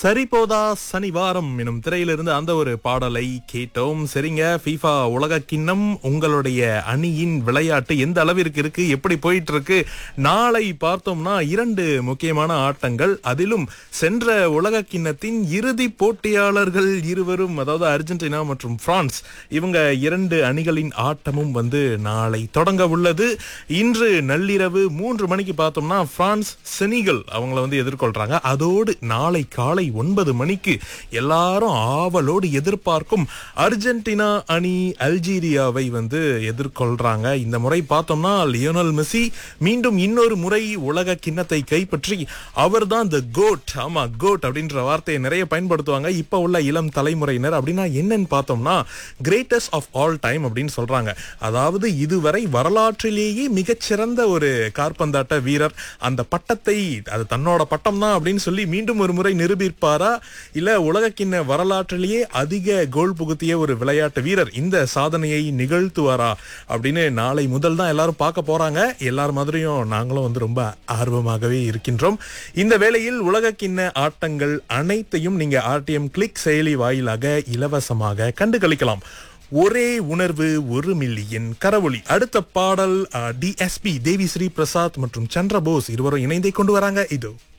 சரிபோதா சனிவாரம் எனும் திரையிலிருந்து அந்த ஒரு பாடலை கேட்டோம் சரிங்க FIFA உலக கிண்ணம் உங்களுடைய அணியின் விளையாட்டு எந்த அளவிற்கு இருக்கு எப்படி போயிட்டு இருக்கு நாளை பார்த்தோம்னா இரண்டு முக்கியமான ஆட்டங்கள் அதிலும் சென்ற உலக கிண்ணத்தின் இறுதி போட்டியாளர்கள் இருவரும் அதாவது அர்ஜென்டினா மற்றும் பிரான்ஸ் இவங்க இரண்டு அணிகளின் ஆட்டமும் வந்து நாளை தொடங்க உள்ளது இன்று நள்ளிரவு மூன்று மணிக்கு பார்த்தோம்னா பிரான்ஸ் செனிகல் அவங்கள வந்து எதிர்கொள்றாங்க அதோடு நாளை காலை ஒன்பது மணிக்கு எல்லாரும் ஆவலோடு எதிர்பார்க்கும் அர்ஜென்டினா அணி அல்ஜீரியாவை வந்து எதிர்கொள்றாங்க இந்த முறை பார்த்தோம்னா லியோனல் மெஸ்ஸி மீண்டும் இன்னொரு முறை உலக கிண்ணத்தை கைப்பற்றி அவர்தான் த கோட் ஆமா கோட் அப்படின்ற வார்த்தையை நிறைய பயன்படுத்துவாங்க இப்ப உள்ள இளம் தலைமுறையினர் அப்படின்னா என்னன்னு பார்த்தோம்னா கிரேட்டஸ்ட் ஆஃப் ஆல் டைம் அப்படின்னு சொல்றாங்க அதாவது இதுவரை வரலாற்றிலேயே மிகச்சிறந்த ஒரு காற்பந்தாட்ட வீரர் அந்த பட்டத்தை அது தன்னோட பட்டம் தான் அப்படின்னு சொல்லி மீண்டும் ஒரு முறை நிரூபிப்பாரா இல்ல உலகக்கிண்ண வரலாற்றிலேயே அதிக கோல் புகுத்திய ஒரு விளையாட்டு வீரர் இந்த சாதனையை நிகழ்த்துவாரா அப்படின்னு நாளை முதல் தான் எல்லாரும் பார்க்க போறாங்க எல்லார் மாதிரியும் நாங்களும் வந்து ரொம்ப ஆர்வமாகவே இருக்கின்றோம் இந்த வேளையில் உலகக்கிண்ண ஆட்டங்கள் அனைத்தையும் நீங்க ஆர்டிஎம் கிளிக் செயலி வாயிலாக இலவசமாக கண்டு களிக்கலாம் ஒரே உணர்வு ஒரு மில்லியன் கரவொலி அடுத்த பாடல் டிஎஸ்பி தேவி ஸ்ரீ பிரசாத் மற்றும் சந்திரபோஸ் இருவரும் இணைந்தே கொண்டு வராங்க இதோ